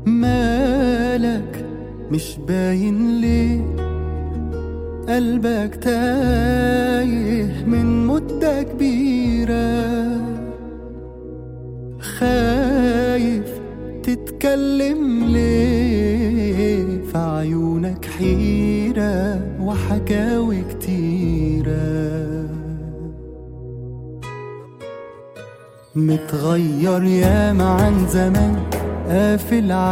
مالك مش باين ليه قلبك تايه من مدة كبيرة خايف تتكلم ليه في عيونك حيرة وحكاوي كتيرة متغير ياما عن زمان قافل